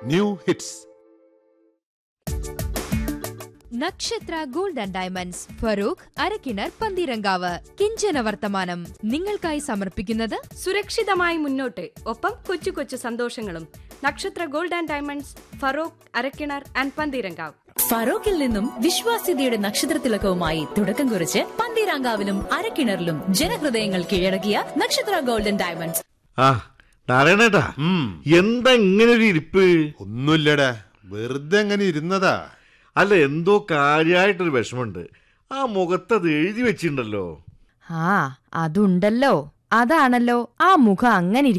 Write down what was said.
new hits Nakshatra gold and diamonds Farook Arakkinar Pantheerankavu കിഞ്ചന വർത്തമാനം നിങ്ങൾക്കായി സമർപ്പിക്കുന്നത് സുരക്ഷിതമായി മുന്നോട്ട് ഒപ്പം കൊച്ചു കൊച്ചു സന്തോഷങ്ങളും Nakshatra gold and diamonds Feroke Arakkinar and Pantheerankavu ഫറോക്കിൽ നിന്നും വിശ്വാസ്യതയുടെ നക്ഷത്രത്തിലക്കവുമായി തുടക്കം കുറിച്ച് പന്തീരാങ്കാവിലും അരക്കിണറിലും ജനഹൃദയങ്ങൾ കീഴടക്കിയ നക്ഷത്ര ഗോൾഡൻ ഡയമണ്ട്സ് ആ നാരായണേട്ടാ എന്താ ഇങ്ങനെ ഒരു ഇരിപ്പ് ഒന്നുമില്ലടാ വെറുതെ അങ്ങനെ ഇരുന്നതാ അല്ല എന്തോ കാര്യമായിട്ടൊരു വിഷമുണ്ട് ആ മുഖത്തത് എഴുതി വെച്ചിട്ടുണ്ടല്ലോ ആ അതുണ്ടല്ലോ അതാണല്ലോ ആ മുഖം അങ്ങനെ